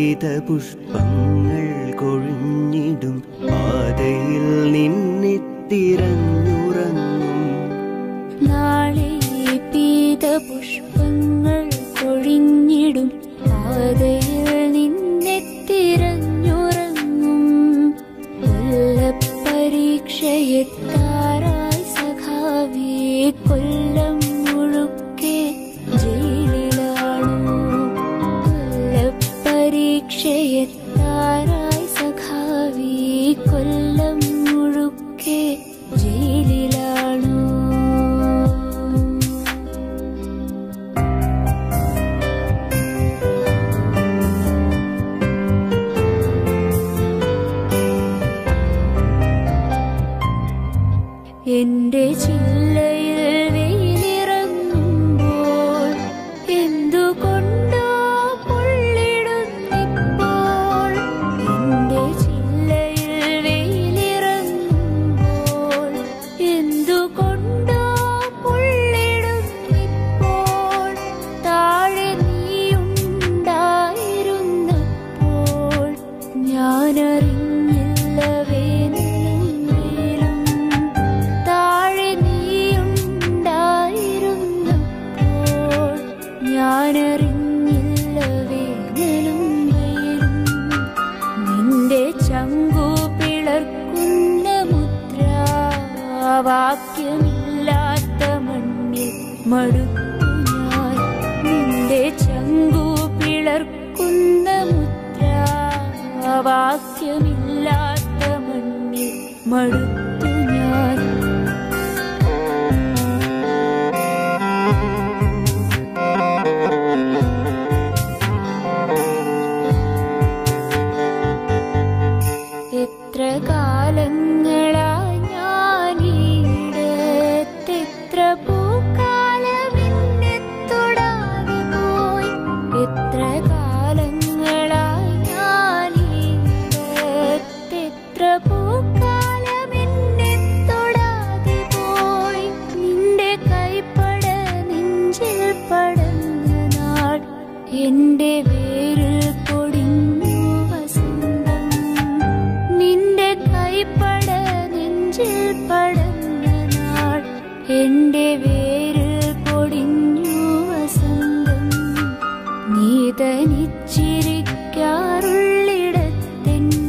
പീതപുഷ്പങ്ങൾ കൊഴിഞ്ഞിടും പാതയിൽ നിന്നെ തിരഞ്ഞുറങ്ങും നാളെ പീതപുഷ്പങ്ങൾ കൊഴിഞ്ഞിടും പാതയിൽ നിന്നെ തിരഞ്ഞുറങ്ങും കൊല്ലപ്പരീക്ഷയെത്താറായി സഖാവേ കൊല്ലം മുഴുക്കെ ജയിലിലാണു കൊല്ലപ്പരീക്ഷയെത്താറായി സഖാവേ കൊല്ലം മുഴുക്കെ ജയിലിലാണു എന്റെ ചില്ലയിൽ വെയിലിറങ്ങുമ്പോൾ എന്തുകൊണ്ടോ പൊള്ളിടുന്നിപ്പോൾ എന്റെ ചില്ലയിൽ വെയിലിറങ്ങുമ്പോൾ എന്തുകൊണ്ടോ പൊള്ളിടുന്നിപ്പോൾ താഴെ നീയുണ്ടായിരുന്നപ്പോൾ ഞാനറിഞ്ഞില്ല വേനലും വെയിലും താഴെ നീയുണ്ടായിരുന്നപ്പോൾ ഞാനറിഞ്ഞില്ല വേനലും വെയിലും നിന്റെ ചങ്കു പിളർക്കുന്ന മുദ്രാവാക്യമില്ലാത്ത മണ്ണിൽ മടുത്തു ഞാൻ നിന്റെ ചങ്കു പിളർക്കുന്ന മുദ്രാവാക്യമില്ലാത്ത മണ്ണിൽ മടുത്തു ഞാൻ എത്ര കാലങ്ങളായി ഞാനീടത്തെത്ര പൂക്കാലമെന്നെ തൊടാതെ പോയി എത്ര കാലങ്ങളായി ഞാനീടത്തെത്ര പൂക്കാലമെന്നെ തൊടാതെ പോയി നിന്റെ കൈപ്പട നെഞ്ചിൽ പടന്ന നാൾ എന്റെ വേരിൽ പൊടിഞ്ഞു വസന്തം നിന്റെ കൈപ്പട നെഞ്ചിൽ പടന്ന നാൾ എന്റെ വേരിൽ പൊടിഞ്ഞു വസന്തം നീ തനിച്ചിരിക്കാറുള്ളിടത്തെന്റെ പീത പുഷ്പങ്ങളാറി കിടക്കുന്നു നീ തനിച്ചിരിക്കാറുള്ളിടത്തെന്റെ പീത പുഷ്പങ്ങളാറി കിടക്കുന്നു